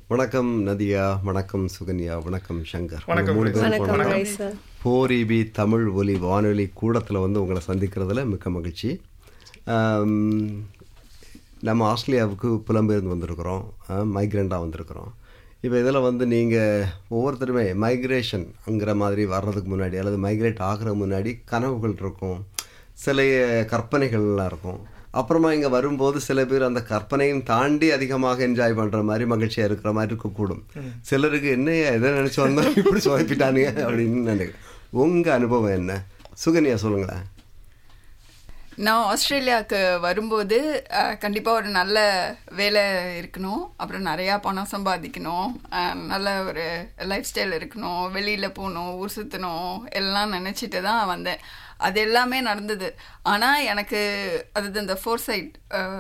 வணக்கம் நதியா வணக்கம் சுகன்யா வணக்கம் சங்கர் வணக்கம், மூணு பேரும் வணக்கம் வணக்கம். ராய் சார் போரிபி தமிழ் ஒலி வானொலி கூடத்தில் வந்து உங்களை சந்திக்கிறதுல மிக்க மகிழ்ச்சி ஆம், நம்ம ஆஸ்திரேலியாவுக்கு புலம்பெயர்ந்து வந்திருக்கிறோம் மைக்ரெண்டாக வந்திருக்கிறோம் இப்போ இதில் வந்து நீங்கள் ஒவ்வொருத்தருமே மைக்ரேஷன்ங்கிற மாதிரி வர்றதுக்கு முன்னாடி அல்லது மைக்ரேட் ஆகிற முன்னாடி கனவுகள் இருக்கும் சில கற்பனைகள்லாம் இருக்கும் அப்புறமா இங்கே வரும்போது சில பேர் அந்த கற்பனையும் தாண்டி அதிகமாக என்ஜாய் பண்ணுற மாதிரி மகிழ்ச்சியாக இருக்கிற மாதிரி இருக்கக்கூடும் சிலருக்கு என்ன எதை நினச்சி வந்தோம் இப்படி சுவைப்பிட்டானுங்க அப்படின்னு நினைக்கிறேன் உங்கள் அனுபவம் என்ன சுகன்யா சொல்லுங்களேன் நான் ஆஸ்திரேலியாவுக்கு வரும்போது அஹ், கண்டிப்பா ஒரு நல்ல வேலை இருக்கணும் அப்புறம் நிறையா பணம் சம்பாதிக்கணும் அஹ், நல்ல ஒரு லைஃப் ஸ்டைல் இருக்கணும் வெளியில் போகணும் ஊர் சுற்றணும் எல்லாம் நினச்சிட்டு தான் வந்தேன் அது எல்லாமே நடந்தது ஆனால் எனக்கு அது இந்த ஃபோர் சைட்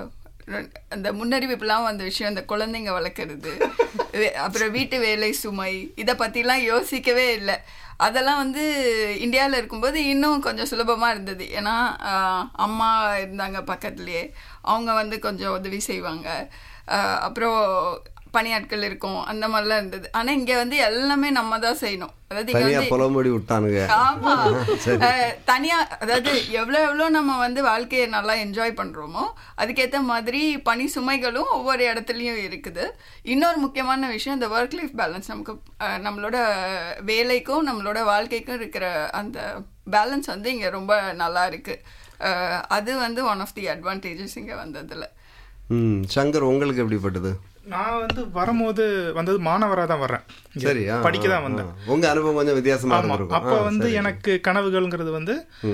அந்த முன்னறிவிப்புலாம் வந்த விஷயம் இந்த குழந்தைங்க வளர்க்குறது வே- அப்புறம் வீட்டு வேலை சுமை இதை பற்றிலாம் யோசிக்கவே இல்லை அதெல்லாம் வந்து இந்தியாவில் இருக்கும்போது இன்னும் கொஞ்சம் சுலபமாக இருந்தது ஏன்னா ஆஹ், அம்மா இருந்தாங்க பக்கத்துலேயே அவங்க வந்து கொஞ்சம் உதவி செய்வாங்க ஆஹ், அப்புறம் பணியாட்கள் இருக்கும் அந்த மாதிரிலாம் இருந்தது ஆனால் இங்கே வந்து எல்லாமே நம்ம தான் செய்யணும் அதாவது இங்க தனியாக வந்து புலம்படி விட்டானுங்க ஆமா அஹ், தனியா அதாவது எவ்வளவு எவ்வளவு நம்ம வந்து வாழ்க்கையை நல்லா என்ஜாய் பண்றோமோ அதுக்கேத்த மாதிரி பணி சுமைகளும் ஒவ்வொரு இடத்துலயும் இருக்குது இன்னொரு முக்கியமான விஷயம் இந்த ஒர்க் லைஃப் பேலன்ஸ் நமக்கு அஹ், நம்மளோட வேலைக்கும் நம்மளோட வாழ்க்கைக்கும் இருக்கிற அந்த பேலன்ஸ் வந்து இங்க ரொம்ப நல்லா இருக்கு அஹ், அது வந்து ஒன் ஆஃப் தி அட்வான்டேஜஸ் இங்க வந்ததுல ம் சங்கர் உங்களுக்கு எப்படிப்பட்டது நான் வந்து வரும்போது வந்தது மாணவராக தான் வர்றேன் இங்க சரி ஆ, படிக்க தான் ஆ, வந்தேன் ஆ. உங்க அனுபவம் கொஞ்சம் வித்தியாசமா ஆமா இருந்திருக்கும் அப்போ ஆ, வந்து சரி. எனக்கு கனவுகள்ங்கிறது வந்து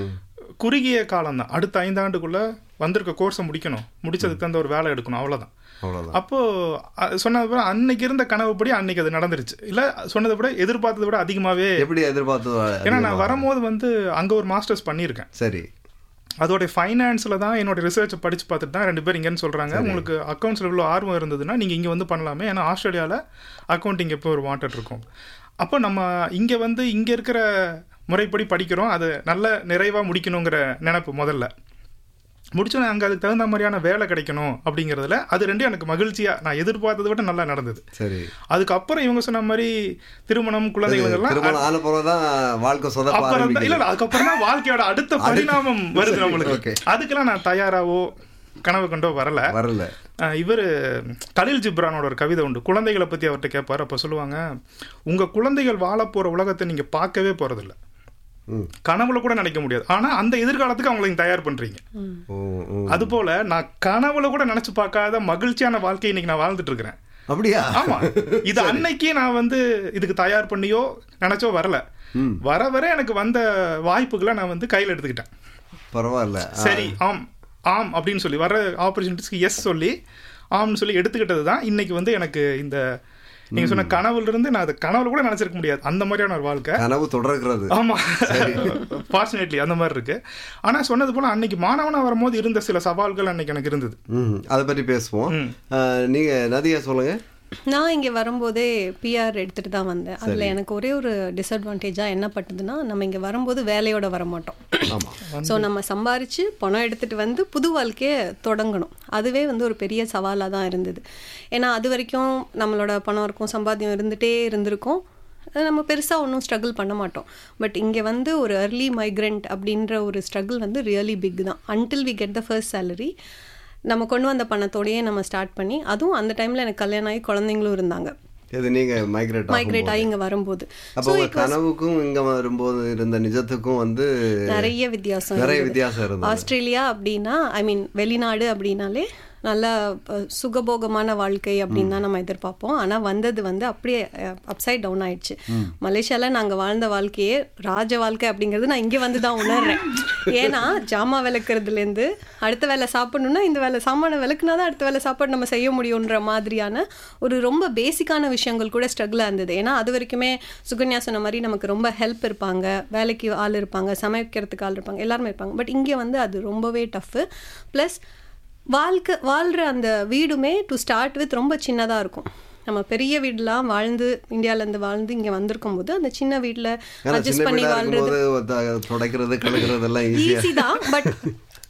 குறுகிய காலம் தான் அடுத்த ஐந்தாண்டுக்குள்ள வந்திருக்க கோர்ஸை முடிக்கணும் முடிச்சதுக்கு தகுந்த ஒரு வேலை எடுக்கணும் அவ்வளவுதான் அவ்வளவுதான் அப்போ அ- சொன்னது போல அன்னைக்கு இருந்த கனவுப்படி அன்னைக்கு அது நடந்துருச்சு இல்ல சொன்னதை விட எதிர்பார்த்ததை விட அதிகமாவே எப்படி எதிர்பார்த்தது ஏன்னா நான் அதிகமா? வரும்போது வந்து அங்க ஒரு மாஸ்டர்ஸ் பண்ணியிருக்கேன் சரி அதோட ஃபைனான்ஸில் தான் என்னோட ரிசர்ச்சை படித்து பார்த்துட்டு தான் ரெண்டு பேர் இங்கேன்னு சொல்கிறாங்க உங்களுக்கு அக்கௌண்ட்ஸில் இவ்வளோ ஆர்வம் இருந்ததுன்னா நீங்கள் இங்கே வந்து பண்ணலாமே ஏன்னா ஆஸ்திரேலியாவில் அக்கௌண்டிங் எப்போ ஒரு வாண்டட் இருக்கும் அப்போ நம்ம இங்கே வந்து இங்கே இருக்கிற முறைப்படி படிக்கிறோம் அது நல்ல நிறைவாக முடிக்கணுங்கிற நினப்பு முதல்ல முடிச்சோன்னே அங்கே அதுக்கு தகுந்த மாதிரியான வேலை கிடைக்கணும் அப்படிங்கிறதுல அது ரெண்டும் எனக்கு மகிழ்ச்சியாக நான் எதிர்பார்த்ததை விட நல்லா நடந்தது சரி அதுக்கப்புறம் இவங்க சொன்ன மாதிரி திருமணம் குழந்தைகள் எல்லாம் திருமணம் ஆன பிறகுதான் வாழ்க்கை சொதப்ப அப்புறம் தான் இல்ல ஆரம்பிக்குது இல்ல, அதுக்கப்புறம் தான் வாழ்க்கையோட அடுத்த பரிணாமம் வருது சரி, நம்மளுக்கு okay. அதுக்கெல்லாம் நான் தயாராவோ கனவு கண்டோ வரல வரல அஹ் இவரு கலில் ஜிப்ரானோட ஒரு கவிதை உண்டு குழந்தைகளை பத்தி அவர்கிட்ட கேட்பாரு அப்ப சொல்லுவாங்க உங்க குழந்தைகள் வாழ போற உலகத்தை நீங்க பார்க்கவே போறதில்ல ம். கனவுல கூட நினைக்க முடியாது ஆனா அந்த எதிர்காலத்துக்கு அவங்களை நீங்க தயார் பண்றீங்க ஓ, ஓ. அது போல நான் கனவுல கூட நினைச்சு பார்க்காத மகிழ்ச்சியான வாழ்க்கையை இன்னைக்கு நான் வாழ்ந்துட்டு இருக்கிறேன் அப்படியா ஆமா இது அன்னைக்கே நான் வந்து இதுக்கு தயார் பண்ணியோ நினைச்சோ வரல வர வர எனக்கு வந்த வாய்ப்புகளை நான் வந்து கையில் எடுத்துக்கிட்டேன் பரவாயில்ல ஆ, சரி ஆம் ஆம் அப்படின்னு சொல்லி வர ஆப்பர்ச்சுனிட்டிஸ்க்கு எஸ் சொல்லி ஆம்னு சொல்லி எடுத்துக்கிட்டது தான் இன்னைக்கு வந்து எனக்கு இந்த நீங்க சொன்ன கனவுல இருந்து நான் அது கனவுல கூட நினைச்சிருக்க முடியாது அந்த மாதிரியான ஒரு வாழ்க்கை கனவு தொடர்கிறது ஆமா ஃபார்ச்சுனேட்லி அந்த மாதிரி இருக்கு ஆனா சொன்னது போல அன்னைக்கு மாணவனா வரும்போது இருந்த சில சவால்கள் அன்னைக்கு எனக்கு இருந்தது ம் அதை பற்றி பேசுவோம் ஆ, நீங்க நதியா சொல்லுங்க நான் இங்கே வரும்போதே பிஆர் எடுத்துட்டு தான் வந்தேன் அதில் எனக்கு ஒரே ஒரு டிஸ்அட்வான்டேஜாக என்ன பட்டுதுன்னா நம்ம இங்கே வரும்போது வேலையோட வர மாட்டோம் ஆமா ஸோ நம்ம சம்பாரிச்சு பணம் எடுத்துட்டு வந்து புது வாழ்க்கையை தொடங்கணும் அதுவே வந்து ஒரு பெரிய சவாலாக தான் இருந்தது ஏன்னா அது வரைக்கும் நம்மளோட பணம் இருக்கும் சம்பாத்தியம் இருந்துகிட்டே இருந்திருக்கும் அது நம்ம பெருசாக ஒன்றும் ஸ்ட்ரகிள் பண்ண மாட்டோம் பட் இங்கே வந்து ஒரு early migrant அப்படின்ற ஒரு ஸ்ட்ரகிள் வந்து ரியலி பிக் தான் until we get the first salary நம்ம கொண்டு வந்த பணத்தோடயே நம்ம ஸ்டார்ட் பண்ணி அதுவும் அந்த டைமில் எனக்கு கல்யாணம் ஆகி குழந்தைங்களும் இருந்தாங்க இது நீங்க மைக்ரேட் மைக்ரேட் ஆகி இங்கே வரும்போது அப்போ உங்க கனவுக்கும் இங்க வரும்போது இருந்த நிஜத்துக்கும் வந்து நிறைய வித்தியாசம் நிறைய இருந்தது. வித்தியாசம் இருந்தது ஆஸ்திரேலியா அப்படின்னா ஐ மீன் வெளிநாடு அப்படின்னாலே நல்ல அஹ், சுகபோகமான வாழ்க்கை அப்படின்னு தான் நம்ம எதிர்பார்ப்போம் ஆனால் வந்தது வந்து அப்படியே அப்சைட் டவுன் ஆயிடுச்சு மலேசியால நாங்கள் வாழ்ந்த வாழ்க்கையே ராஜ வாழ்க்கை அப்படிங்கிறது நான் இங்கே வந்து தான் உணர்றேன் ஏன்னா ஜாமா விளக்குறதுலேருந்து அடுத்த வேலை சாப்பிடணும்னா இந்த வேலை சாமான விளக்குனா தான் அடுத்த வேலை சாப்பாடு நம்ம செய்ய முடியுன்ற மாதிரியான ஒரு ரொம்ப பேசிக்கான விஷயங்கள் கூட ஸ்ட்ரகிளாக இருந்தது ஏன்னா அது வரைக்குமே சுகன்யா சொன்ன மாதிரி நமக்கு ரொம்ப ஹெல்ப் இருப்பாங்க வேலைக்கு ஆள் இருப்பாங்க சமைக்கிறதுக்கு ஆள் இருப்பாங்க எல்லாருமே இருப்பாங்க பட் இங்கே வந்து அது ரொம்பவே டஃப்பு ப்ளஸ் வாழ்க்கை வாழ்கிற அந்த வீடுமே டு ஸ்டார்ட் வித் ரொம்ப சின்னதாக இருக்கும் நம்ம பெரிய வீடுலாம் வாழ்ந்து இந்தியாவிலேருந்து வாழ்ந்து இங்கே வந்திருக்கும் போது அந்த சின்ன வீட்டில் ஏன்னா அட்ஜஸ்ட் சின்ன பண்ணி வீடா வாழ்றது இருக்கும்போது த- துடைக்கிறது கழுகுறது எல்லாம் ஈஸியா ஈஸி தான் பட்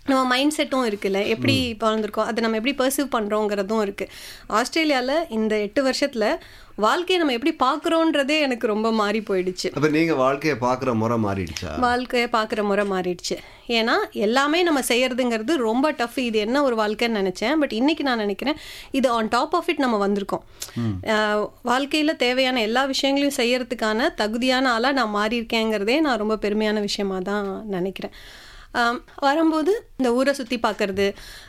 நம்ம மைண்ட் செட்டும் இருக்குல்ல எப்படி வளர்ந்துருக்கோம் அதை நம்ம எப்படி பர்சீவ் பண்ணுறோங்கிறதும் இருக்குது ஆஸ்திரேலியாவில் இந்த எட்டு வருஷத்தில் வாழ்க்கையை நம்ம எப்படி பார்க்குறோன்றதே எனக்கு ரொம்ப மாறி போயிடுச்சு அப்ப நீங்க வாழ்க்கையை பார்க்குற முறை மாறிடுச்சா வாழ்க்கையை பார்க்குற முறை மாறிடுச்சு ஏன்னா எல்லாமே நம்ம செய்யறதுங்கிறது ரொம்ப டஃப் இது என்ன ஒரு வாழ்க்கைன்னு நினச்சேன் பட் இன்னைக்கு நான் நினைக்கிறேன் இது ஆன் டாப் ஆஃப் இட் நம்ம வந்திருக்கோம் அஹ், வாழ்க்கையில தேவையான எல்லா விஷயங்களையும் செய்யறதுக்கான தகுதியான ஆளாக நான் மாறியிருக்கேங்கிறதே நான் ரொம்ப பெருமையான விஷயமா தான் நினைக்கிறேன் ஆம், வரும்போது இந்த ஊரை சுற்றி பார்க்கறது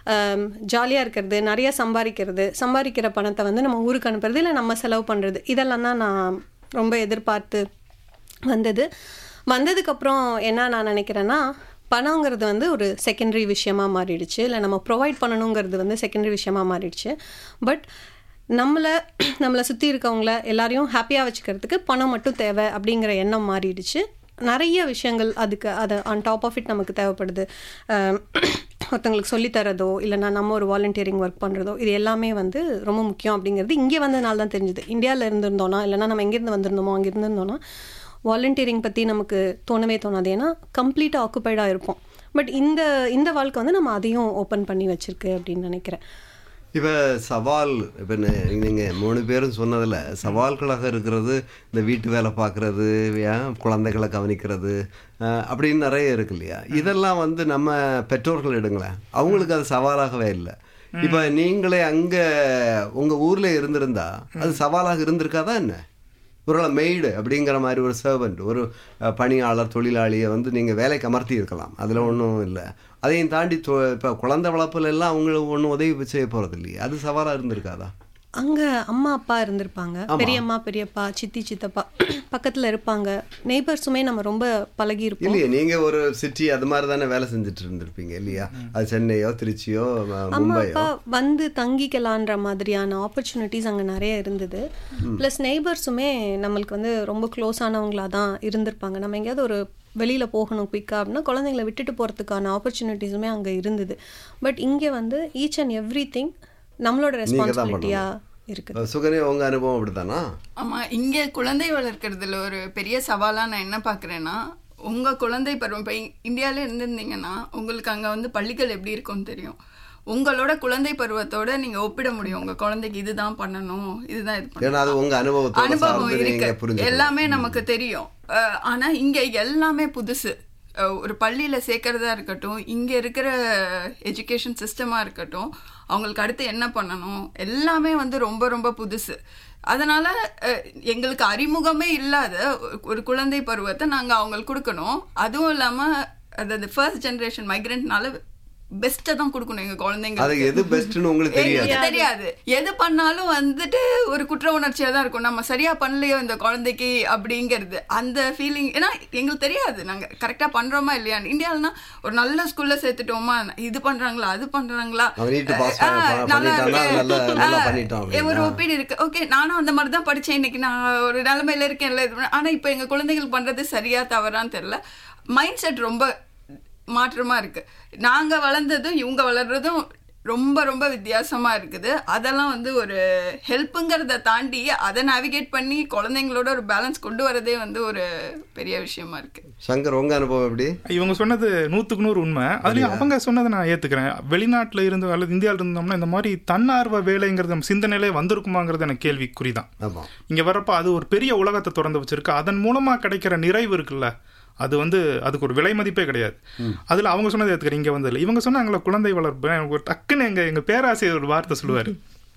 ஜாலியாக இருக்கிறது நிறைய சம்பாதிக்கிறது சம்பாதிக்கிற பணத்தை வந்து நம்ம ஊருக்கு அனுப்புறது இல்லை நம்ம செலவு பண்ணுறது இதெல்லாம் தான் நான் ரொம்ப எதிர்பார்த்து வந்தது வந்ததுக்கப்புறம் என்ன நான் நினைக்கிறேன்னா பணங்கிறது வந்து ஒரு செகண்டரி விஷயமா மாறிடுச்சு இல்லை நம்ம ப்ரொவைட் பண்ணணுங்கிறது வந்து செகண்டரி விஷயமா மாறிடுச்சு பட் நம்மளை நம்மளை சுற்றி இருக்கவங்கள எல்லாரையும் ஹாப்பியாக வச்சுக்கிறதுக்கு பணம் மட்டும் தேவை அப்படிங்கிற எண்ணம் மாறிடுச்சு நிறைய விஷயங்கள் அதுக்கு அது ஆன் டாப் ஆஃப் இட் நமக்கு தேவைப்படுது அஹ் ஒருத்தவங்களுக்கு சொல்லித் தரதோ இல்லைனா நம்ம ஒரு வாலண்டியரிங் ஒர்க் பண்ணுறதோ இது எல்லாமே வந்து ரொம்ப முக்கியம் அப்படிங்கிறது இங்கே வந்ததுனால தான் தெரிஞ்சுது இந்தியாவில் இருந்திருந்தோன்னா இல்லைனா நம்ம எங்கேருந்து வந்திருந்தோமோ அங்கே இருந்திருந்தோன்னா வாலண்டியரிங் பற்றி நமக்கு தோணவே தோணாது ஏன்னா கம்ப்ளீட்டாக ஆக்குப்பைடாக இருப்போம் பட் இந்த இந்த வாழ்க்கை வந்து நம்ம அதையும் ஓப்பன் பண்ணி வச்சிருக்கு அப்படின்னு நினைக்கிறேன் இப்போ சவால் இப்போ நீங்கள் மூணு பேரும் சொன்னதில் சவால்களாக இருக்கிறது இந்த வீட்டு வேலை பார்க்குறது குழந்தைகளை கவனிக்கிறது அஹ், அப்படின்னு நிறைய இருக்கு இல்லையா இதெல்லாம் வந்து நம்ம பெற்றோர்கள் எடுங்களேன் அவங்களுக்கு அது சவாலாகவே இல்லை இப்போ நீங்களே அங்கே உங்கள் ஊரில் இருந்திருந்தா அது சவாலாக இருந்திருக்காதா என்ன ஒருவேளை மெய்டு அப்படிங்கிற மாதிரி ஒரு சர்வெண்ட் ஒரு அஹ், பணியாளர் தொழிலாளியை வந்து நீங்கள் வேலைக்கு அமர்த்தி இருக்கலாம் அதில் ஒன்றும் இல்லை அதையும் தாண்டி இப்போ குழந்தை வளர்ப்புல எல்லாம் அவங்களுக்கு ஒன்றும் உதவி செய்ய போகிறது இல்லையா அது சவாலாக இருந்திருக்காதா அங்கே அம்மா அப்பா இருந்திருப்பாங்க பெரியம்மா பெரியப்பா சித்தி சித்தப்பா பக்கத்தில் இருப்பாங்க நெய்பர்ஸுமே நம்ம ரொம்ப பழகி இருப்போம் இல்லையே நீங்கள் ஒரு சிட்டி அது மாதிரி தானே வேலை செஞ்சுட்டு இருந்திருப்பீங்க இல்லையா அது சென்னையோ திருச்சியோ ம- அம்மா மும்பையோ அப்பா வந்து தங்கிக்கலான்ற மாதிரியான ஆப்பர்ச்சுனிட்டிஸ் அங்கே நிறைய இருந்தது ப்ளஸ் நெய்பர்ஸுமே நம்மளுக்கு வந்து ரொம்ப க்ளோஸ் ஆனவங்களா தான் இருந்திருப்பாங்க நம்ம எங்கேயாவது ஒரு வெளியில் போகணும் குயிக்காக அப்படின்னா குழந்தைங்கள விட்டுட்டு போகிறதுக்கான ஆப்பர்ச்சுனிட்டிஸுமே அங்கே இருந்தது பட் இங்கே வந்து ஈச் அண்ட் எவ்ரி திங் நம்மளோட ரெஸ்பான்சிபிலிட்டியாக இருக்குது சுகனே உங்கள் அனுபவம் அப்படித்தானா ஆமா இங்க குழந்தை வளர்க்கறதுல ஒரு பெரிய சவாலா நான் என்ன பாக்குறேன்னா உங்க குழந்தை பருவம் இப்ப இ- இந்தியால இருந்திருந்தீங்கன்னா உங்களுக்கு அங்க வந்து பள்ளிகள் எப்படி இருக்கும்னு தெரியும் உங்களோட குழந்தை பருவத்தோட நீங்க ஒப்பிட முடியும் உங்க குழந்தைக்கு இதுதான் பண்ணணும் இதுதான் இது பண்ணணும் ஏன்னா அது உங்கள் அனுபவத்தோட அனுபவம் சார்ந்து இருக்கு நீங்கள் புரிஞ்சு எல்லாமே நமக்கு தெரியும் அஹ், ஆனா இங்க எல்லாமே புதுசு அஹ், ஒரு பள்ளியில சேர்க்கறதா இருக்கட்டும் இங்க இருக்கிற எஜுகேஷன் சிஸ்டமா இருக்கட்டும் அவங்களுக்கு அடுத்து என்ன பண்ணணும் எல்லாமே வந்து ரொம்ப ரொம்ப புதுசு அதனால அஹ், எங்களுக்கு அறிமுகமே இல்லாத ஒரு குழந்தை பருவத்தை நாங்க அவங்களுக்கு கொடுக்கணும் அதுவும் இல்லாம அதாவது ஃபர்ஸ்ட் ஜெனரேஷன் மைக்ரண்ட்னால பெஸ்ட்டை தான் கொடுக்கணும் எங்க குழந்தைங்க அது எது பெஸ்ட்னு உங்களுக்கு தெரியாது எனக்கு தெரியாது எது பண்ணாலும் வந்துட்டு ஒரு குற்ற உணர்ச்சியா தான் இருக்கும் நம்ம சரியா பண்ணலையோ இந்த குழந்தைக்கு அப்படிங்கிறது அந்த ஃபீலிங் ஏன்னா எங்களுக்கு தெரியாது நாங்க கரெக்டா பண்றோமா இல்லையான்னு இந்தியாவிலனா ஒரு நல்ல ஸ்கூல்ல சேர்த்துட்டோமா இது பண்றாங்களா அது பண்றாங்களா அவன் neat pass ஆ, பண்ண- நல்லா பண்ணிட்டானா, இருக்கு. நல்லா- நல்லா ஆ, பண்ணிட்டான் ஒரு அப்படின்னா. ஒப்பீடு இருக்கு ஓகே நானும் அந்த மாதிரி தான் படிச்சேன் இன்னைக்கு நான் ஒரு நிலைமையில இருக்கேன்ல இது பண்ண- ஆனா இப்போ எங்க குழந்தைகள் பண்றது சரியா தவறான்னு தெரியல மைண்ட் செட் ரொம்ப மாற்றமா இருக்கு நாங்க வளர்ந்ததும் இவங்க வளர்றதும் ரொம்ப ரொம்ப வித்தியாசமா இருக்குது அதெல்லாம் வந்து ஒரு ஹெல்ப்புங்கிறத தாண்டி அதை நேவிகேட் பண்ணி குழந்தைங்களோட ஒரு பேலன்ஸ் கொண்டு வரதே வந்து ஒரு பெரிய விஷயமா இருக்கு சங்கர் உங்கள் அனுபவம் எப்படி இவங்க சொன்னது நூற்றுக்கு நூறு உண்மை அதுலேயும் அவங்க சொன்னதை நான் ஏற்றுக்கிறேன் வெளிநாட்டில் இருந்து அல்லது இந்தியாவில் இருந்தோம்னா இந்த மாதிரி தன்னார்வ வேலைங்கிறது நம்ம சிந்தனையிலே வந்திருக்குமாங்கிறது எனக்கு கேள்விக்குறி தான் ஆமாம் இங்கே வரப்போ அது ஒரு பெரிய உலகத்தை திறந்து வச்சிருக்கு அதன் மூலமாக கிடைக்கிற நிறைவு இருக்குல்ல அது வந்து அதுக்கு ஒரு விலை மதிப்பே கிடையாது அதில் அவங்க சொன்னதை ஏற்றுக்கிறேன் இங்கே வந்ததில்லை இவங்க சொன்னாங்களே குழந்தை வளர்ப்பு எனக்கு ஒரு டக்குன்னு எங்கள் எங்கள் பேராசிரியர் ஒரு வார்த்தை சொல்லுவார்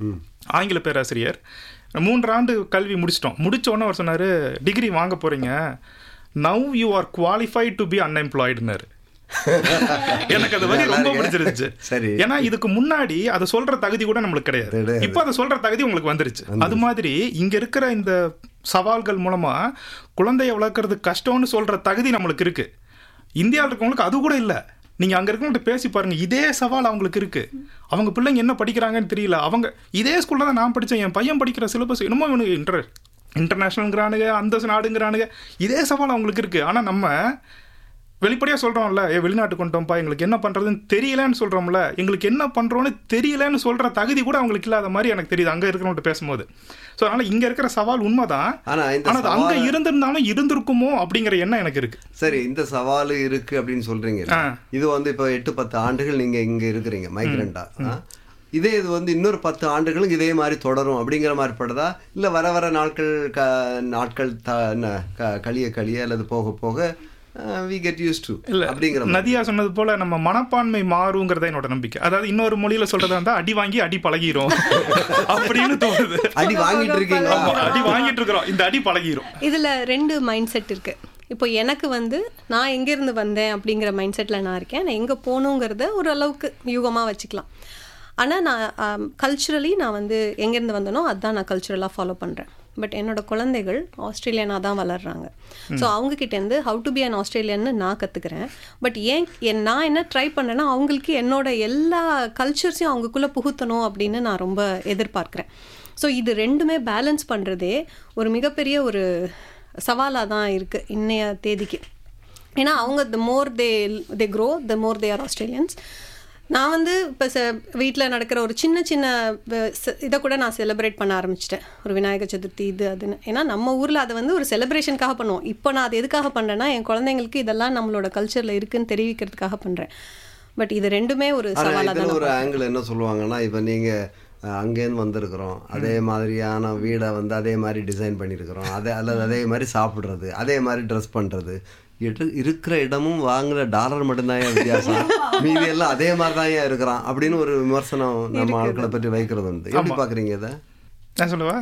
ஆங்கில பேராசிரியர் மூன்று ஆண்டு கல்வி முடிச்சிட்டோம் முடிச்ச உடனே அவர் சொன்னார் டிகிரி வாங்க போகிறீங்க now you are qualified to be அன்எம்ப்ளாய்டுனாரு எனக்கு அது வரி ரொம்ப பிடிச்சிருந்துச்சு சரி. ஏன்னா இதுக்கு முன்னாடி அதை சொல்ற தகுதி கூட நம்மளுக்கு கிடையாது கிடையாது. இப்போ அதை சொல்ற தகுதி உங்களுக்கு வந்துருச்சு அது மாதிரி இங்க இருக்கிற இந்த சவால்கள் மூலமா குழந்தைய வளர்க்கறது கஷ்டம்னு சொல்ற தகுதி நம்மளுக்கு இருக்கு இந்தியாவில் இருக்கவங்களுக்கு அது கூட இல்ல நீங்க அங்க இருக்கவங்கள்ட்ட பேசி பாருங்க இதே சவால் அவங்களுக்கு இருக்கு அவங்க பிள்ளைங்க என்ன படிக்கிறாங்கன்னு தெரியல அவங்க இதே ஸ்கூல்ல தான் நான் படிச்சேன் என் பையன் படிக்கிற சிலபஸ் என்னமோ இவனுக்கு இன்டர் இன்டர்நேஷனல்ங்கிறானுங்க அந்த நாடுங்கிறானுங்க இதே சவால் அவங்களுக்கு இருக்கு ஆனா நம்ம வெளிப்படையா சொல்றோம்ல ஏ வெளிநாட்டு கொண்டோம்ப்பா எங்களுக்கு என்ன பண்றதுன்னு தெரியலன்னு சொல்றோம்ல எங்களுக்கு என்ன பண்றோம்னு தெரியலன்னு சொல்ற தகுதி கூட அவங்களுக்கு இல்லாத மாதிரி எனக்கு தெரியுது அங்க இருக்கிறவங்க பேசும்போது ஸோ அதனால இங்க இருக்கிற சவால் உண்மைதான் ஆனா இந்த ஆனா அது அங்க சவாலை- இருந்திருந்தாலும் இருந்திருக்குமோ அப்படிங்கிற எண்ணம் எனக்கு இருக்கு சரி இந்த சவால் இருக்கு அப்படின்னு சொல்றீங்க ஆ. இது வந்து இப்போ எட்டு பத்து ஆண்டுகள் நீங்க இங்க இருக்கிறீங்க மைக்ரண்டா இதே இது வந்து இன்னொரு பத்து ஆண்டுகளும் இதே மாதிரி தொடரும் அப்படிங்கிற மாதிரி படுதா இல்ல வர வர நாட்கள் க நாட்கள் த என்ன, க- கழிய கழிய அல்லது போக போக வி கெட் யூஸ் டு இல்ல அப்படிங்கிற மாதிரி. நதியா சொன்னது போல நம்ம மனப்பான்மை மாறுங்கிறத என்னோட நம்பிக்கை அதாவது இன்னொரு மொழியில சொல்றதா இருந்தா அடி வாங்கி அடி பழகிரும் அப்படின்னு தோணுது அடி வாங்கிட்டு இருக்கீங்களா ஆமா, அடி வாங்கிட்டு இருக்கிறோம் இந்த அடி பழகிரும் இதுல ரெண்டு மைண்ட் செட் இருக்கு இப்போ எனக்கு வந்து நான் எங்கேருந்து வந்தேன் அப்படிங்கிற மைண்ட் செட்டில் நான் இருக்கேன் நான் எங்கே போகணுங்கிறத ஓரளவுக்கு யூகமாக வச்சுக்கலாம் ஆனால் நான் கல்ச்சுரலி நான் வந்து எங்கேருந்து வந்தனோ அதுதான் நான் கல்ச்சுரலாக ஃபாலோ பண்ணுறேன் பட் என்னோட குழந்தைகள் ஆஸ்திரேலியனாக தான் வளர்றாங்க ஸோ அவங்கக்கிட்டேருந்து ஹவு டு பி அன் ஆஸ்திரேலியன்னு நான் கற்றுக்கிறேன் பட் ஏன் என் நான் என்ன ட்ரை பண்ணேன்னா அவங்களுக்கு என்னோட எல்லா கல்ச்சர்ஸையும் அவங்களுக்குள்ளே புகுத்தணும் அப்படின்னு நான் ரொம்ப எதிர்பார்க்குறேன் ஸோ இது ரெண்டுமே பேலன்ஸ் பண்ணுறதே ஒரு மிகப்பெரிய ஒரு சவாலாக தான் இருக்குது இன்னைய தேதிக்கு ஏன்னா அவங்க the more they they grow the more they are Australians நான் வந்து இப்போ ச வீட்டில் நடக்கிற ஒரு சின்ன சின்ன வ- ச- இதை கூட நான் செலிப்ரேட் பண்ண ஆரம்பிச்சிட்டேன் ஒரு விநாயகர் சதுர்த்தி இது அதுன்னு ஏன்னா நம்ம ஊரில் அதை வந்து ஒரு செலிப்ரேஷனுக்காக பண்ணுவோம் இப்போ நான் அது எதுக்காக பண்ணுறேன்னா என் குழந்தைங்களுக்கு இதெல்லாம் நம்மளோட கல்ச்சரில் இருக்குன்னு தெரிவிக்கிறதுக்காக பண்ணுறேன் பட் இது ரெண்டுமே ஒரு ஆனா சவாலாக இதுல தான் ஒரு ஆங்கிள் என்ன சொல்லுவாங்கன்னா இப்போ நீங்க அஹ், அங்கேருந்து வந்திருக்கிறோம் அதே மாதிரியான வீடை வந்து அதே மாதிரி டிசைன் பண்ணியிருக்கிறோம் அதே அல்லது அதே மாதிரி சாப்பிடுறது அதே மாதிரி ட்ரெஸ் பண்றது இரு- இருக்கிற இடமும் வாங்குற டாலர் மட்டும்தான் ஏன் வித்தியாசம் மீதி எல்லாம் அதே மாதிரி தான் ஏன் இருக்கிறான் அப்படின்னு ஒரு விமர்சனம் நம்ம ஆட்களை பற்றி வைக்கிறது உண்டு எப்படி பாக்குறீங்க இதை நான் சொல்லவா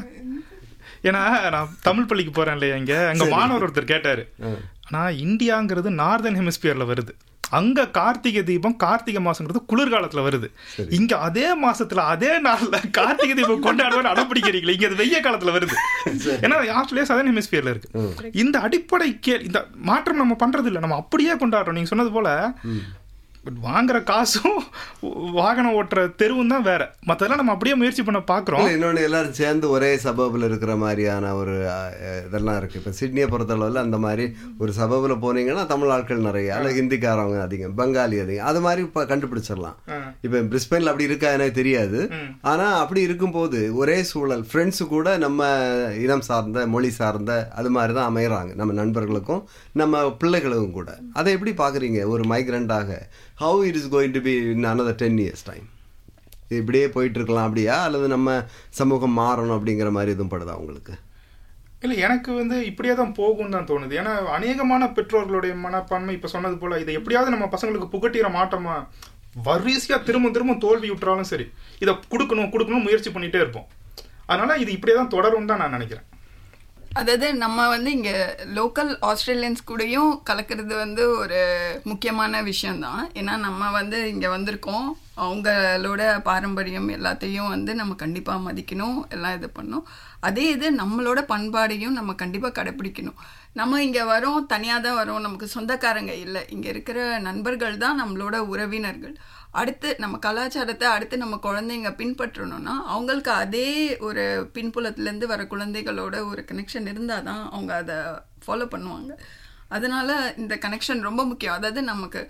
ஏன்னா நான் தமிழ் பள்ளிக்கு போறேன் இல்லையா இங்க அங்க மாணவர் ஒருத்தர் கேட்டாரு ஆனா இந்தியாங்கிறது நார்தன் ஹெமிஸ்பியர்ல வருது அங்க கார்த்திகை தீபம் கார்த்திகை மாசங்கிறது குளிர்காலத்துல வருது இங்க அதே மாசத்துல அதே நாள்ல கார்த்திகை தீபம் கொண்டாடுவார் அடம்பிடிக்கிறீங்களா இங்க அது வெய்ய காலத்துல வருது ஏன்னா ஆஸ்திரேலியா சதன் ஹெமிஸ்பியர்ல இருக்கு இந்த அடிப்படை கே இந்த மாற்றம் நம்ம பண்றது இல்ல நம்ம அப்படியே கொண்டாடுறோம் நீங்க சொன்னது போல பட் வாங்குற காசும் வாகனம் ஓட்டுற தெருவும் தான் வேற மத்ததெல்லாம் நம்ம அப்படியே முயற்சி பண்ண பாக்குறோம் இல்ல, இன்னொன்னு எல்லாரும் சேர்ந்து ஒரே சபபில் இருக்கிற மாதிரியான ஒரு அஹ், இதெல்லாம் இருக்கு இப்போ சிட்னியை பொறுத்தளவில் அந்த மாதிரி ஒரு சபபில் போனீங்கன்னா தமிழ் ஆட்கள் நிறைய அல்ல ஹிந்திக்காரவங்க அதிகம் பெங்காலி அதிகம் அது மாதிரி இப்போ கண்டுபிடிச்சிடலாம் இப்போ பிரிஸ்பெயினில் அப்படி இருக்கா எனக்கு தெரியாது ஆனா அப்படி இருக்கும்போது ஒரே சூழல் ஃப்ரெண்ட்ஸு கூட நம்ம இனம் சார்ந்த மொழி சார்ந்த அது மாதிரி தான் அமையறாங்க நம்ம நண்பர்களுக்கும் நம்ம பிள்ளைகளுக்கும் கூட அதை எப்படி பார்க்குறீங்க ஒரு மைக்ரண்டாக how it is going to be in another ten years time இது இப்படியே போயிட்டு இருக்கலாம் அப்படியா அல்லது நம்ம சமூகம் மாறணும் அப்படிங்கிற மாதிரி எதுவும் படுதா உங்களுக்கு இல்ல எனக்கு வந்து இப்படியே தான் போகும் தான் தோணுது ஏன்னா அநேகமான பெற்றோர்களுடைய மனப்பான்மை இப்ப சொன்னது போல இதை எப்படியாவது நம்ம பசங்களுக்கு புகட்டிற மாட்டோமா வரிசையா திரும்ப திரும்ப தோல்வி விட்டுறாலும் சரி இதை கொடுக்கணும் கொடுக்கணும் முயற்சி பண்ணிட்டே இருப்போம் அதனால இது இப்படியே தான் தொடரும் தான் நான் நினைக்கிறேன் அதாவது நம்ம வந்து இங்க லோக்கல் ஆஸ்திரேலியன்ஸ் கூடயும் கலக்கிறது வந்து ஒரு முக்கியமான விஷயம்தான் ஏன்னா நம்ம வந்து இங்க வந்திருக்கோம் அவங்களோட பாரம்பரியம் எல்லாத்தையும் வந்து நம்ம கண்டிப்பா மதிக்கணும் எல்லாம் இது பண்ணணும் அதே இது நம்மளோட பண்பாடையும் நம்ம கண்டிப்பா கடைப்பிடிக்கணும் நம்ம இங்க வரோம் தனியா தான் வரோம் நமக்கு சொந்தக்காரங்க இல்லை இங்க இருக்கிற நண்பர்கள் தான் நம்மளோட உறவினர்கள் அடுத்து நம்ம கலாச்சாரத்தை அடுத்து நம்ம குழந்தைங்க பின்பற்றணும்னா அவங்களுக்கு அதே ஒரு பின்புலத்துலேருந்து வர குழந்தைகளோட ஒரு கனெக்ஷன் இருந்தால் தான் அவங்க அதை ஃபாலோ பண்ணுவாங்க அதனால இந்த கனெக்ஷன் ரொம்ப முக்கியம் அதாவது நமக்கு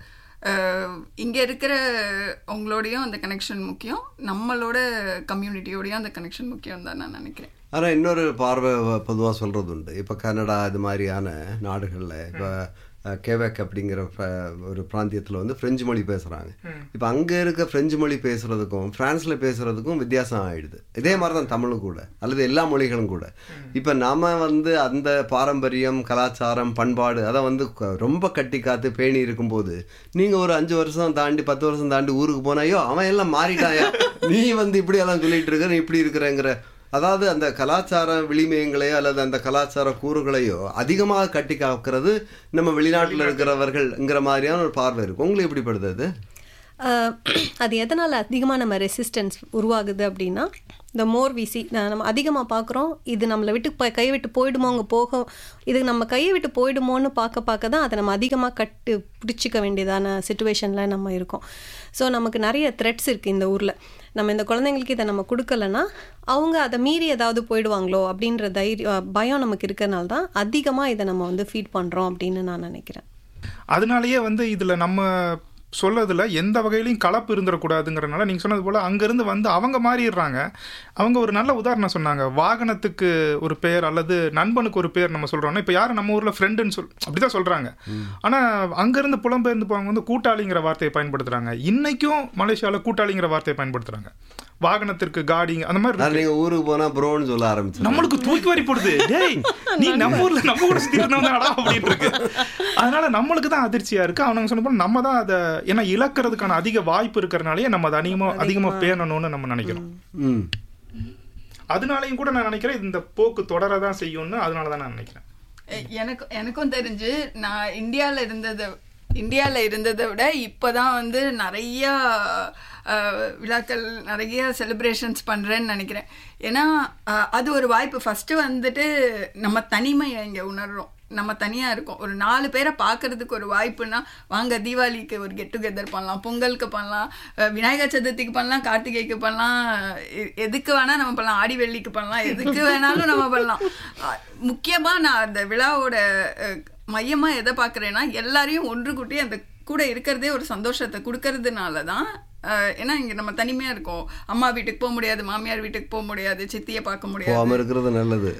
இங்கே இருக்கிற உங்களோடையும் அந்த கனெக்ஷன் முக்கியம் நம்மளோட கம்யூனிட்டியோடையும் அந்த கனெக்ஷன் முக்கியம் தான் நான் நினைக்கிறேன் ஆனால் இன்னொரு பார்வை பொதுவாக சொல்கிறது உண்டு இப்போ கனடா இது மாதிரியான நாடுகளில் இப்போ கேவேக் அப்படிங்கிற ப- ஒரு பிராந்தியத்தில் வந்து ஃப்ரெஞ்சு மொழி பேசுகிறாங்க இப்போ அங்கே இருக்க ஃப்ரெஞ்சு மொழி பேசுகிறதுக்கும் ஃப்ரான்ஸில் பேசுகிறதுக்கும் வித்தியாசம் ஆயிடுது இதே மாதிரி தான் தமிழும் கூட அல்லது எல்லா மொழிகளும் கூட இப்போ நாம வந்து அந்த பாரம்பரியம் கலாச்சாரம் பண்பாடு அதை வந்து க- ரொம்ப கட்டி காத்து பேணி இருக்கும்போது நீங்கள் ஒரு அஞ்சு வருஷம் தாண்டி பத்து வருஷம் தாண்டி ஊருக்கு போனாயோ அவன் எல்லாம் மாறிட்டாயா நீ வந்து இப்படி எல்லாம் சொல்லிட்டு இருக்க நீ இப்படி இருக்கிறேங்கிற அதாவது அந்த கலாச்சார விளிமயங்களையோ அல்லது அந்த கலாச்சார கூறுகளையோ அதிகமாக கட்டி காக்கிறது நம்ம வெளிநாட்டில் இருக்கிறவர்கள்ங்கிற மாதிரியான ஒரு பார்வை இருக்கும் உங்களுக்கு எப்படி படுது அது ஆஹ் அது எதனால் அதிகமாக நம்ம ரெசிஸ்டன்ஸ் உருவாகுது அப்படின்னா இந்த மோர் விசி நம்ம அதிகமாக பார்க்குறோம் இது நம்மளை விட்டு ப கை விட்டு போயிடுமோ அங்கே போக இது நம்ம கையை விட்டு போயிடுமோன்னு பார்க்க பார்க்க தான் அதை நம்ம அதிகமாக கட்டு பிடிச்சிக்க வேண்டியதான சுச்சுவேஷனில் நம்ம இருக்கோம் ஸோ நமக்கு நிறைய த்ரெட்ஸ் இருக்குது இந்த ஊரில் நம்ம இந்த குழந்தைங்களுக்கு இதை நம்ம கொடுக்கலன்னா அவங்க அதை மீறி ஏதாவது போயிடுவாங்களோ அப்படின்ற தைரியம் பயம் நமக்கு இருக்கிறனால தான் அதிகமாக இதை நம்ம வந்து ஃபீட் பண்ணுறோம் அப்படின்னு நான் நினைக்கிறேன் அதனாலயே வந்து இதுல நம்ம சொல்லதுல எந்த வகையிலையும் கலப்பு இருந்துடக்கூடாதுங்கிறனால நீங்க சொன்னது போல அங்கிருந்து வந்து அவங்க மாறிடுறாங்க அவங்க ஒரு நல்ல உதாரணம் சொன்னாங்க வாகனத்துக்கு ஒரு பேர் அல்லது நண்பனுக்கு ஒரு பேர் நம்ம சொல்றோம்னா இப்போ யாரும் நம்ம ஊர்ல ஃப்ரெண்டுன்னு சொல் அப்படிதான் சொல்றாங்க ஆனா அங்கிருந்து புலம்பெயர்ந்து போவாங்க வந்து கூட்டாளிங்கிற வார்த்தையை பயன்படுத்துறாங்க இன்னைக்கும் மலேசியால கூட்டாளிங்கிற வார்த்தையை பயன்படுத்துறாங்க வாகனத்திற்கு காடி அந்த மாதிரி நான் நீங்க ஊருக்கு போனா ப்ரோன்னு சொல்ல ஆரம்பிச்சு நம்மளுக்கு தூக்கி வாரி போடுது டேய் நீ நம்ம ஊர்ல நம்ம கூட சுத்தி இருந்தவங்கடா அப்படின்னு இருக்கு அதனால நம்மளுக்கு தான் அதிர்ச்சியா இருக்கு அவனுங்க சொன்ன போல நம்ம தான் அதை ஏன்னா இழக்கிறதுக்கான அதிக வாய்ப்பு இருக்கிறனாலயே நம்ம அதை அதிகமா அதிகமா பேணணும்னு நம்ம நினைக்கிறோம் ம் அதனாலயும் கூட நான் நினைக்கிறேன் இந்த போக்கு தொடரதான் செய்யும்னு அதனால தான் நான் நினைக்கிறேன் எ- எனக்கு எனக்கும் தெரிஞ்சு நான் இந்தியாவில் இருந்ததை இந்தியாவில் இருந்ததை விட இப்போதான் வந்து நிறைய அஹ், விழாக்கள் நிறைய செலிப்ரேஷன்ஸ் பண்ணுறேன்னு நினைக்கிறேன் ஏன்னா அஹ், அது ஒரு வாய்ப்பு ஃபஸ்ட்டு வந்துட்டு நம்ம தனிமையை இங்கே உணர்றோம் நம்ம தனியாக இருக்கோம் ஒரு நாலு பேரை பார்க்கறதுக்கு ஒரு வாய்ப்புனா வாங்க தீபாவளிக்கு ஒரு கெட் டுகெதர் பண்ணலாம் பொங்கலுக்கு பண்ணலாம் அஹ், விநாயகர் சதுர்த்திக்கு பண்ணலாம் கார்த்திகைக்கு பண்ணலாம் எ- எதுக்கு வேணால் நம்ம பண்ணலாம் ஆடி வெள்ளிக்கு பண்ணலாம் எதுக்கு வேணாலும் நம்ம பண்ணலாம் அஹ், முக்கியமா நான் அந்த விழாவோட அஹ், மையமா எதை பார்க்குறேன்னா எல்லாரையும் ஒன்று கூட்டி அந்த கூட இருக்கிறதே ஒரு சந்தோஷத்தை கொடுக்கறதுனால தான் அஹ், ஏன்னா இங்க நம்ம தனிமையா இருக்கோம் அம்மா வீட்டுக்கு போக முடியாது மாமியார் வீட்டுக்கு போக முடியாது சித்தியை பார்க்க முடியாது போகாம இருக்கிறது நல்லது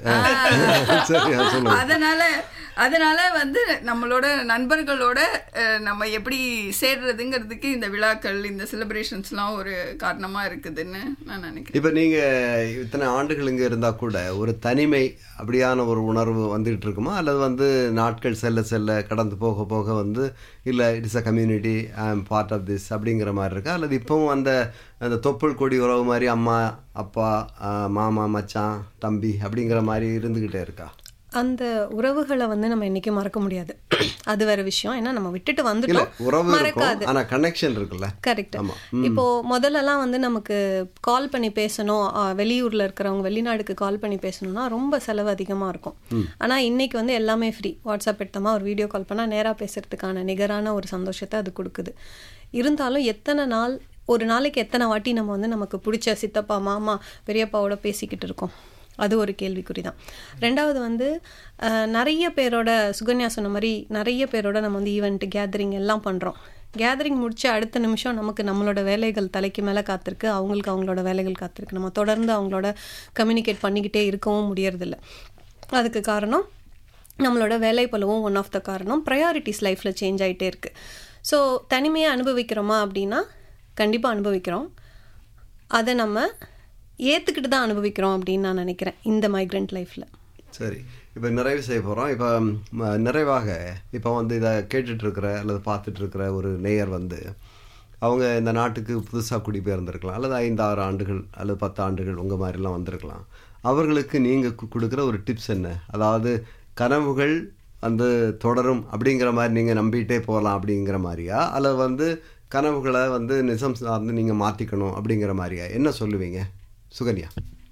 சரி அது சொல்லுங்க அதனால அதனால வந்து நம்மளோட நண்பர்களோட அஹ், நம்ம எப்படி சேர்றதுங்கிறதுக்கு இந்த விழாக்கள் இந்த செலிப்ரேஷன்ஸ்லாம் ஒரு காரணமா இருக்குதுன்னு நான் நினைக்கிறேன் இப்போ நீங்க இத்தனை ஆண்டுகள் இங்க இருந்தா கூட ஒரு தனிமை அப்படியான ஒரு உணர்வு வந்துகிட்டு இருக்குமா அல்லது வந்து நாட்கள் செல்ல செல்ல கடந்து போக போக வந்து இல்லை இட்ஸ் அ கம்யூனிட்டி ஐ ஆம் பார்ட் ஆஃப் திஸ் அப்படிங்கிற மாதிரி இருக்கா அல்லது இப்பவும் அந்த அந்த தொப்புள் கொடி உறவு மாதிரி அம்மா அப்பா ஆஹ், மாமா மச்சான் தம்பி அப்படிங்கிற மாதிரி இருந்துக்கிட்டே இருக்கா அந்த உறவுகளை வந்து நம்ம என்னைக்கும் மறக்க முடியாது அது வேற விஷயம் ஏன்னா நம்ம விட்டுட்டு இல்ல வந்துட்டோம் உறவு இருக்கும் மறக்காது ஆனா கனெக்ஷன் இருக்குல்ல கரெக்ட் ஆமா. இப்போ முதல்லலாம் வந்து நமக்கு கால் பண்ணி பேசணும் ஆ, வெளியூர்ல இருக்கிறவங்க வெளிநாடுக்கு கால் பண்ணி பேசணும்னா ரொம்ப செலவு அதிகமா இருக்கும் ஆனா இன்னைக்கு வந்து எல்லாமே ஃப்ரீ வாட்ஸ்அப் எடுத்தோமா ஒரு வீடியோ கால் பண்ணா நேரா பேசுறதுக்கான நிகரான ஒரு சந்தோஷத்தை அது கொடுக்குது இருந்தாலும் எத்தனை நாள் ஒரு நாளைக்கு எத்தனை வாட்டி நம்ம வந்து நமக்கு பிடிச்ச சித்தப்பா மாமா பெரியப்பாவோட பேசிக்கிட்டு இருக்கோம் அது ஒரு கேள்விக்குறி தான் ரெண்டாவது வந்து அஹ், நிறைய பேரோட சுகன்யா சொன்ன மாதிரி நிறைய பேரோட நம்ம வந்து ஈவெண்ட் கேதரிங் எல்லாம் பண்ணுறோம் கேதரிங் முடிச்சு அடுத்த நிமிஷம் நமக்கு நம்மளோட வேலைகள் தலைக்கு மேலே காத்திருக்கு அவங்களுக்கு அவங்களோட வேலைகள் காத்திருக்கு நம்ம தொடர்ந்து அவங்களோட கம்யூனிகேட் பண்ணிக்கிட்டே இருக்கவும் முடியறதில்ல அதுக்கு காரணம் நம்மளோட வேலை பலவும் ஒன் ஆஃப் த காரணம் ப்ரையாரிட்டிஸ் லைஃப்பில் சேஞ்ச் ஆகிட்டே இருக்குது ஸோ தனிமையை அனுபவிக்கிறோமா அப்படின்னா கண்டிப்பாக அனுபவிக்கிறோம் அதை நம்ம ஏற்றுக்கிட்டு தான் அனுபவிக்கிறோம் அப்படின்னு நான் நினைக்கிறேன் இந்த மைக்ரண்ட் லைஃப்பில் சரி இப்போ நிறைவு செய்ய போகிறோம் இப்போ ம, நிறைவாக இப்போ வந்து இதை கேட்டுட்டு இருக்கிற அல்லது பார்த்துட்டு இருக்கிற ஒரு நேயர் வந்து அவங்க இந்த நாட்டுக்கு புதுசாக குடிபெயர்ந்திருக்கலாம் அல்லது ஐந்து ஆறு ஆண்டுகள் அல்லது பத்து ஆண்டுகள் உங்கள் மாதிரிலாம் வந்திருக்கலாம் அவர்களுக்கு நீங்கள் கொடுக்குற ஒரு டிப்ஸ் என்ன அதாவது கனவுகள் வந்து தொடரும் அப்படிங்கிற மாதிரி நீங்கள் நம்பிட்டே போகலாம் அப்படிங்கிற மாதிரியா அல்லது வந்து கனவுகளை வந்து நிஜம் சார்ந்து நீங்கள் மாற்றிக்கணும் அப்படிங்கிற மாதிரியா என்ன சொல்லுவீங்க சுகன்யா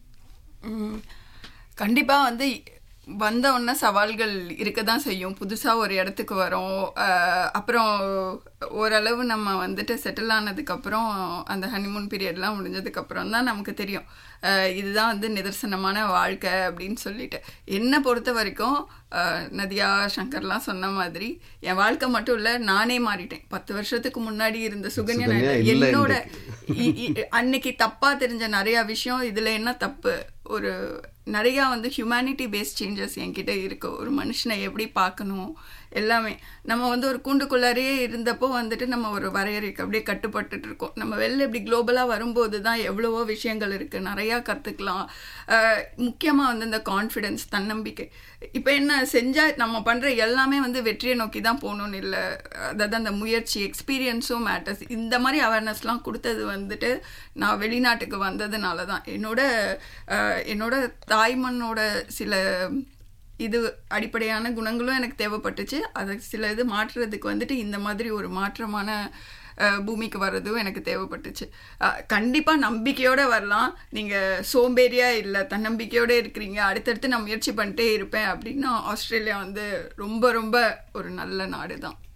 ம். கண்டிப்பா வந்து வந்த உடனே சவால்கள் இருக்க தான் செய்யும் புதுசாக ஒரு இடத்துக்கு வரோம் அஹ், அப்புறம் ஓரளவு நம்ம வந்துட்டு செட்டில் ஆனதுக்கப்புறம் அந்த ஹனிமூன் பீரியட்லாம் முடிஞ்சதுக்கப்புறம் தான் நமக்கு தெரியும் அஹ், இதுதான் வந்து நிதர்சனமான வாழ்க்கை அப்படின்னு சொல்லிட்டு என்னை பொறுத்த வரைக்கும் அஹ், நதியா சங்கர்லாம் சொன்ன மாதிரி என் வாழ்க்கை மட்டும் இல்லை நானே மாறிட்டேன் பத்து வருஷத்துக்கு முன்னாடி இருந்த சுகன்யா சுகன்யா நான் இல்ல என்னோட இ- இ- அன்னைக்கு தப்பா தெரிஞ்ச நிறைய விஷயம் இதுல என்ன தப்பு ஒரு நிறைய வந்து ஹியூமனிட்டி பேஸ்ட் சேஞ்சஸ் என்கிட்ட இருக்கு ஒரு மனுஷனை எப்படி பார்க்கணும் எல்லாமே நம்ம வந்து ஒரு கூண்டுக்குள்ளாரே இருந்தப்போ வந்துட்டு நம்ம ஒரு வரையறைக்கு அப்படியே கட்டுப்பட்டுட்டு இருக்கோம் நம்ம வெளில இப்படி குளோபலாக வரும்போது தான் எவ்வளவோ விஷயங்கள் இருக்குது நிறையா கற்றுக்கலாம் முக்கியமாக வந்து இந்த கான்ஃபிடென்ஸ் தன்னம்பிக்கை இப்போ என்ன செஞ்சால் நம்ம பண்ணுற எல்லாமே வந்து வெற்றியை நோக்கி தான் போகணும்னு இல்லை அதாவது அந்த முயற்சி எக்ஸ்பீரியன்ஸும் மேட்டர்ஸ் இந்த மாதிரி அவேர்னஸ்லாம் கொடுத்தது வந்துட்டு நான் வெளிநாட்டுக்கு வந்ததுனால தான் என்னோட அஹ், என்னோட தாய்மண்ணோட சில இது அடிப்படையான குணங்களும் எனக்கு தேவைப்பட்டுச்சு அதை சில இது மாற்றுறதுக்கு வந்துட்டு இந்த மாதிரி ஒரு மாற்றமான அஹ், பூமிக்கு வர்றதும் எனக்கு தேவைப்பட்டுச்சு அஹ், கண்டிப்பா நம்பிக்கையோட வரலாம் நீங்க சோம்பேறியா இல்லை தன்னம்பிக்கையோட இருக்கிறீங்க அடுத்தடுத்து நான் முயற்சி பண்ணிட்டே இருப்பேன் அப்படின்னா ஆஸ்திரேலியா வந்து ரொம்ப ரொம்ப ஒரு நல்ல நாடு தான்